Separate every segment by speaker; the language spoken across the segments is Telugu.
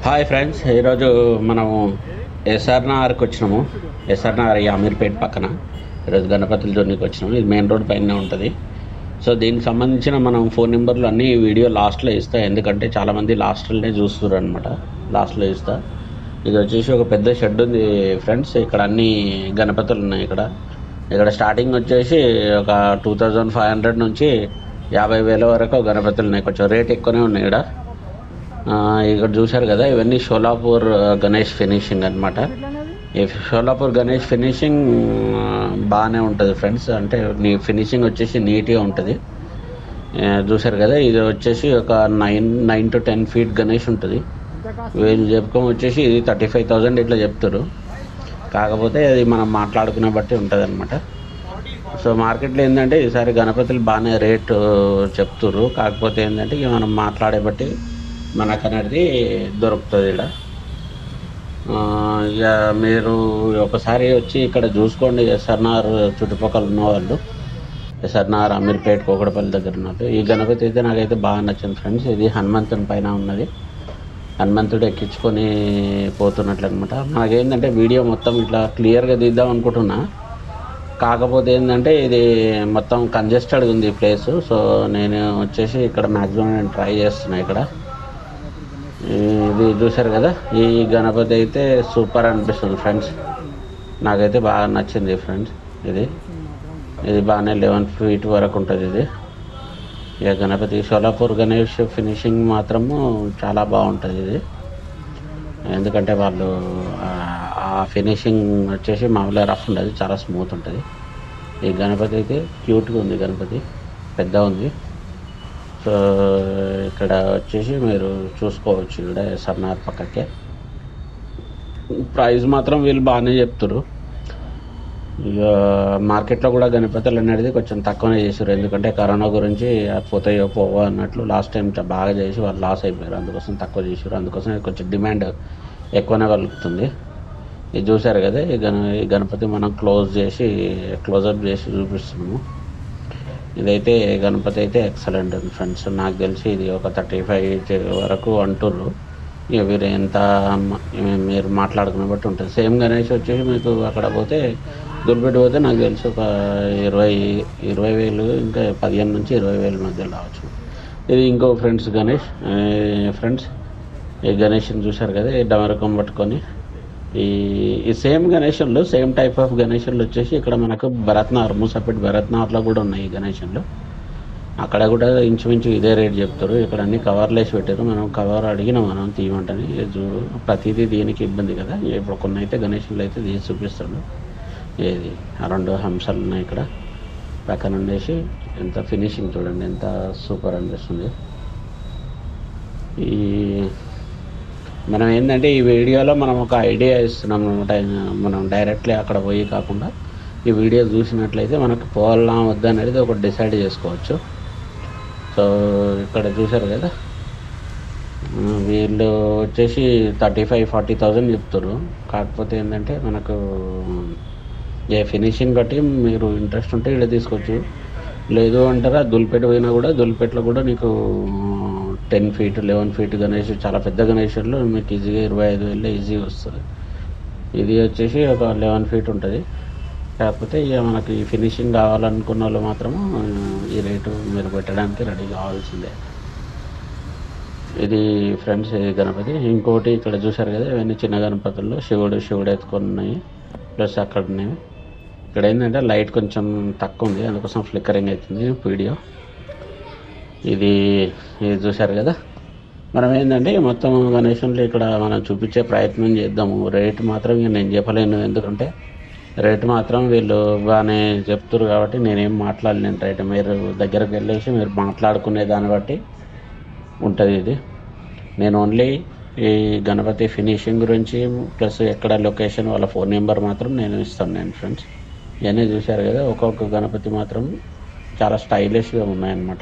Speaker 1: హాయ్ ఫ్రెండ్స్ ఈరోజు మనము ఎస్ఆర్నగర్కి వచ్చినాము ఎస్ఆర్నగర్ ఈ అమీర్పేట్ పక్కన ఈరోజు గణపతుల జోన్కి వచ్చినాము ఇది మెయిన్ రోడ్ పైన ఉంటుంది సో దీనికి సంబంధించిన మనం ఫోన్ నెంబర్లు అన్నీ ఈ వీడియో లాస్ట్లో ఇస్తా ఎందుకంటే చాలామంది లాస్ట్లోనే చూస్తున్నారు అనమాట లాస్ట్లో ఇస్తా ఇది వచ్చేసి ఒక పెద్ద షెడ్ ఉంది ఫ్రెండ్స్ ఇక్కడ అన్ని గణపతులు ఉన్నాయి ఇక్కడ ఇక్కడ స్టార్టింగ్ వచ్చేసి ఒక టూ థౌజండ్ ఫైవ్ హండ్రెడ్ నుంచి యాభై వేల వరకు గణపతులు ఉన్నాయి కొంచెం రేట్ ఎక్కువనే ఉన్నాయి ఇక్కడ ఆ, ఇక్కడ చూశారు కదా ఇవన్నీ షోలాపూర్ గణేష్ ఫినిషింగ్ అన్నమాట ఈ షోలాపూర్ గణేష్ ఫినిషింగ్ ఆ, బాగానే ఉంటుంది ఫ్రెండ్స్ అంటే నీ ఫినిషింగ్ వచ్చేసి నీట్గా ఉంటుంది ఆ, చూశారు కదా ఇది వచ్చేసి ఒక nine nine to ten feet Ganesh ఉంటుంది వీళ్ళు చెప్పుకోని వచ్చేసి ఇది థర్టీ ఫైవ్ థౌజండ్ ఇట్లా చెప్తారు కాకపోతే అది మనం మాట్లాడుకునే బట్టి ఉంటుంది అనమాట సో మార్కెట్లో ఏంటంటే ఈసారి గణపతులు బాగానే రేటు చెప్తుర్రు కాకపోతే ఏంటంటే ఇక మనం మాట్లాడే బట్టి మనకు అనేది దొరుకుతుంది ఇక్కడ ఆ, ఇక మీరు ఒకసారి వచ్చి ఇక్కడ చూసుకోండి ఎస్ఆర్ఆర్ చుట్టుపక్కల ఉన్న వాళ్ళు ఎస్ఆర్ఆర్ అమీర్పేట్ కోకడపల్లి దగ్గర ఉన్నట్టు ఈ గణపతి అయితే నాకైతే బాగా నచ్చింది ఫ్రెండ్స్ ఇది హనుమంతుని పైన ఉన్నది హనుమంతుడు ఎక్కించుకొని పోతున్నట్లు అనమాట నాకేంటంటే వీడియో మొత్తం ఇట్లా క్లియర్గా తీద్దాం అనుకుంటున్నా కాకపోతే ఏంటంటే ఇది మొత్తం కంజెస్టెడ్ ఉంది ప్లేస్ సో నేను వచ్చేసి ఇక్కడ మ్యాక్సిమం నేను ట్రై చేస్తున్నా ఇక్కడ ఇది చూశారు కదా ఈ గణపతి అయితే సూపర్ అనిపిస్తుంది ఫ్రెండ్స్ నాకైతే బాగా నచ్చింది ఫ్రెండ్స్ ఇది ఇది బాగానే లెవెన్ ఫీట్ వరకు ఉంటుంది ఇది ఇక గణపతి సోలాపూర్ గణేష్ ఫినిషింగ్ మాత్రము చాలా బాగుంటుంది ఇది ఎందుకంటే వాళ్ళు ఆ- ఆ ఫినిషింగ్ వచ్చేసి మామూలుగా రఫ్ ఉండదు చాలా స్మూత్ ఉంటుంది ఈ గణపతి అయితే క్యూట్గా ఉంది గణపతి పెద్ద ఉంది సో ఇక్కడ వచ్చేసి మీరు చూసుకోవచ్చు ఇక్కడ ఎస్ఆర్ఆర్ పక్కకే ప్రైస్ మాత్రం వీళ్ళు బాగానే చెప్తారు ఇక మార్కెట్లో కూడా గణపతులు అనేది కొంచెం తక్కువనే చేశారు ఎందుకంటే కరోనా గురించి ఆ పోతాయో పోవో అన్నట్లు లాస్ట్ టైం చ- బాగా చేసి వాళ్ళు లాస్ అయిపోయారు అందుకోసం తక్కువ చేశారు అందుకోసం ఇది కొంచెం డిమాండ్ ఎక్కువనే కలుగుతుంది ఇది చూశారు కదా ఈ గణ ఈ గణపతి మనం క్లోజ్ చేసి క్లోజప్ చేసి చూపిస్తున్నాము ఇదైతే గణపతి అయితే ఎక్సలెంట్ ఉంది ఫ్రెండ్స్ నాకు తెలిసి ఇది ఒక థర్టీ ఫైవ్ వరకు అంటుర్రు ఇక మీరు ఎంత మ- మీరు మాట్లాడుకునే బట్టి ఉంటుంది సేమ్ గణేష్ వచ్చేసి మీకు అక్కడ పోతే దుర్బెట్టి పోతే నాకు తెలిసి ఒక ఇరవై ఇరవై వేలు ఇంకా పదిహేను నుంచి ఇరవై వేల మధ్యలో రావచ్చు ఇది ఇంకో ఫ్రెండ్స్ గణేష్ ఫ్రెండ్స్ ఈ గణేష్ని చూశారు కదా ఈ డమరకం పట్టుకొని ఈ ఈ సేమ్ గణేషన్లు సేమ్ టైప్ ఆఫ్ గణేషన్లు వచ్చేసి ఇక్కడ మనకు భరత్నగర్ మూసపేట భరత్నగర్లో కూడా ఉన్నాయి ఈ గణేషన్లు అక్కడ కూడా ఇంచుమించు ఇదే రేట్ చెప్తారు ఇక్కడ అన్ని కవర్లు వేసి పెట్టారు మనం కవర్ అడిగిన మనం తీయమంటని ఇది చూ- ప్రతిదీ దీనికి ఇబ్బంది కదా ఇప్పుడు కొన్ని అయితే గణేషన్లు అయితే తీసి చూపిస్తాడు ఏది ఆ రెండు హంసాలు ఉన్నాయి ఇక్కడ పక్కన ఉండేసి ఎంత ఫినిషింగ్ చూడండి ఎంత సూపర్ అనిపిస్తుంది ఈ మనం ఏంటంటే ఈ వీడియోలో మనం ఒక ఐడియా ఇస్తున్నాం అనమాట మనం డైరెక్ట్లీ అక్కడ పోయి కాకుండా ఈ వీడియో చూసినట్లయితే మనకు పోవాలా వద్దా అనేది ఒకటి డిసైడ్ చేసుకోవచ్చు సో ఇక్కడ చూశారు కదా ఆ, వీళ్ళు వచ్చేసి థర్టీ ఫైవ్ ఫార్టీ థౌజండ్ చెప్తారు కాకపోతే ఏంటంటే మనకు ఏ ఫినిషింగ్ బట్టి మీరు ఇంట్రెస్ట్ ఉంటే ఇక్కడ తీసుకోవచ్చు లేదు అంటారా దుల్పేట పోయినా కూడా దుల్పేటలో కూడా నీకు ten feet eleven feet Ganesh చాలా పెద్ద గణేషుల్లో మీకు ఈజీగా ఇరవై ఐదు వేలు ఈజీగా వస్తుంది ఇది వచ్చేసి ఒక లెవెన్ ఫీట్ ఉంటుంది కాకపోతే ఇక మనకి ఈ ఫినిషింగ్ కావాలనుకున్న వాళ్ళు మాత్రము ఆ, ఈ రేటు మీరు పెట్టడానికి రెడీ కావాల్సిందే ఇది ఫ్రెండ్స్ ఇది గణపతి ఇంకోటి ఇక్కడ చూశారు కదా ఇవన్నీ చిన్న గణపతుల్లో శివుడు శివుడు ఎత్తుకొని ఉన్నాయి ప్లస్ అక్కడ ఉన్నాయి ఇక్కడ ఏంటంటే లైట్ కొంచెం తక్కువ ఉంది అందుకోసం ఫ్లిక్కరింగ్ అవుతుంది వీడియో ఇది ఇది చూశారు కదా మనం ఏంటంటే మొత్తం గణేశంలో ఇక్కడ మనం చూపించే ప్రయత్నం చేద్దాము రేట్ మాత్రం ఇక నేను చెప్పలేను ఎందుకంటే రేట్ మాత్రం వీళ్ళు బాగానే చెప్తారు కాబట్టి నేనేం మాట్లాడలేను రేట్ మీరు దగ్గరకు వెళ్ళేసి మీరు మాట్లాడుకునే దాన్ని బట్టి ఉంటుంది ఇది నేను ఓన్లీ ఈ గణపతి ఫినిషింగ్ గురించి ప్లస్ ఎక్కడ లొకేషన్ వాళ్ళ ఫోన్ నెంబర్ మాత్రం నేను ఇస్తాను నేను ఫ్రెండ్స్ ఇవన్నీ చూశారు కదా ఒక్కొక్క గణపతి మాత్రం చాలా స్టైలిష్గా ఉన్నాయన్నమాట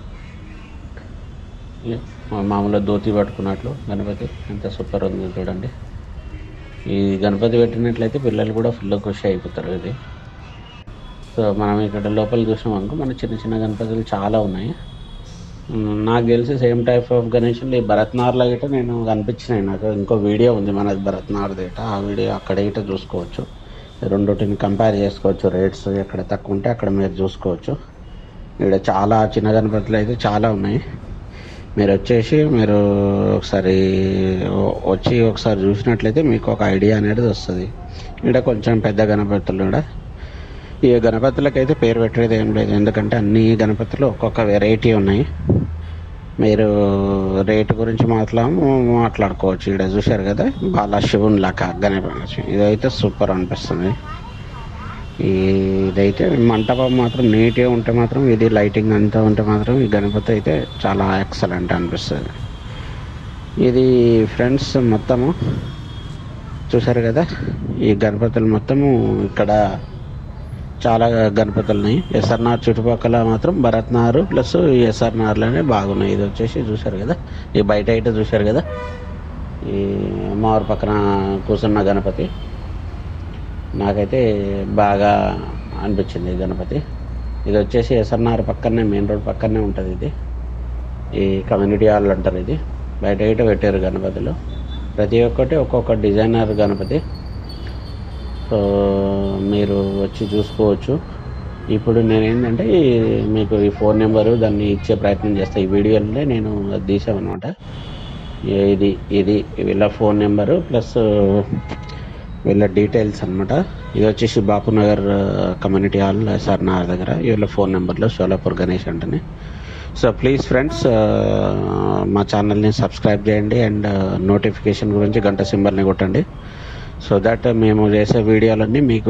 Speaker 1: ఇక మా- మామూలుగా ధోతి పట్టుకున్నట్లు గణపతి ఎంత సూపర్ ఉంది చూడండి ఈ గణపతి పెట్టినట్లయితే పిల్లలు కూడా ఫుల్ ఖుషి అయిపోతారు ఇది సో మనం ఇక్కడ లోపల చూసాం అనుకో మన చిన్న చిన్న గణపతులు చాలా ఉన్నాయి మ్, నాకు తెలిసి సేమ్ టైప్ ఆఫ్ గణేషులు ఈ భరత్నార్లో గిట్ట నేను కనిపించినాయి నాకు ఇంకో వీడియో ఉంది మనది భరత్నార్ది గిట్ట ఆ వీడియో అక్కడ గిట్ట చూసుకోవచ్చు ఈ రెండుటిని కంపేర్ చేసుకోవచ్చు రేట్స్ ఎక్కడ తక్కువ ఉంటే అక్కడ మీరు చూసుకోవచ్చు ఇక్కడ చాలా చిన్న గణపతులు అయితే చాలా ఉన్నాయి మీరు వచ్చేసి మీరు ఒకసారి వ- వచ్చి ఒకసారి చూసినట్లయితే మీకు ఒక ఐడియా అనేది వస్తుంది ఇక్కడ కొంచెం పెద్ద గణపతులు కూడా ఈ గణపతులకు అయితే పేరు పెట్టేది ఏం లేదు ఎందుకంటే అన్ని గణపతులు ఒక్కొక్క వెరైటీ ఉన్నాయి మీరు రేటు గురించి మాట్లాడము మాట్లాడుకోవచ్చు ఇక్కడ చూశారు కదా బాలా శివుని లెక్క గణపతి ఇదైతే సూపర్ అనిపిస్తుంది ఈ ఇదైతే మంటపం మాత్రం నీట్గా ఉంటే మాత్రం ఇది లైటింగ్ అంతా ఉంటే మాత్రం ఈ గణపతి అయితే చాలా ఎక్సలెంట్ అనిపిస్తుంది ఇది ఫ్రెండ్స్ మొత్తము చూశారు కదా ఈ గణపతులు మొత్తము ఇక్కడ చాలా గణపతులు ఉన్నాయి ఎస్ఆర్నార్ చుట్టుపక్కల మాత్రం భరత్నారు ప్లస్ ఈ ఎస్ఆర్నార్లోనే బాగున్నాయి ఇది వచ్చేసి చూశారు కదా ఈ బయట అయితే చూశారు కదా ఈ అమ్మవారి పక్కన కూర్చున్న గణపతి నాకైతే బాగా అనిపించింది ఈ గణపతి ఇది వచ్చేసి ఎస్ఆర్నార్ పక్కనే మెయిన్ రోడ్ పక్కనే ఉంటుంది ఇది ఈ కమ్యూనిటీ హాల్ అంటారు ఇది బయట గిట్ట పెట్టారు గణపతిలో ప్రతి ఒక్కటి ఒక్కొక్క డిజైనర్ గణపతి సో మీరు వచ్చి చూసుకోవచ్చు ఇప్పుడు నేను ఏంటంటే ఈ- మీకు ఈ ఫోన్ నెంబరు దాన్ని ఇచ్చే ప్రయత్నం చేస్తాను ఈ వీడియోలోనే నేను అది తీసామన్నమాట ఇది ఇది వీళ్ళ ఫోన్ నెంబరు ప్లస్ వీళ్ళ డీటెయిల్స్ అన్నమాట ఇది వచ్చేసి బాపునగర్ కమ్యూనిటీ హాల్ ఎస్ఆర్ నగర్ దగ్గర వీళ్ళ ఫోన్ నెంబర్లో సోలాపూర్ గణేష్ అంటని సో ప్లీజ్ ఫ్రెండ్స్ మా ఛానల్ని సబ్స్క్రైబ్ చేయండి అండ్ నోటిఫికేషన్ గురించి గంట సింబల్ని కొట్టండి సో దట్ మేము చేసే వీడియోలన్నీ మీకు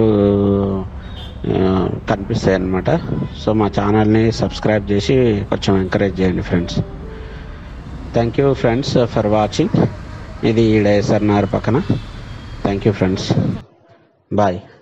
Speaker 1: ఆ, కనిపిస్తాయి అన్నమాట సో మా ఛానల్ని సబ్స్క్రైబ్ చేసి కొంచెం ఎంకరేజ్ చేయండి friends thank you friends for watching ఇది ఈడ ఎస్ఆర్ఆర్ పక్కన థ్యాంక్ యూ ఫ్రెండ్స్ బాయ్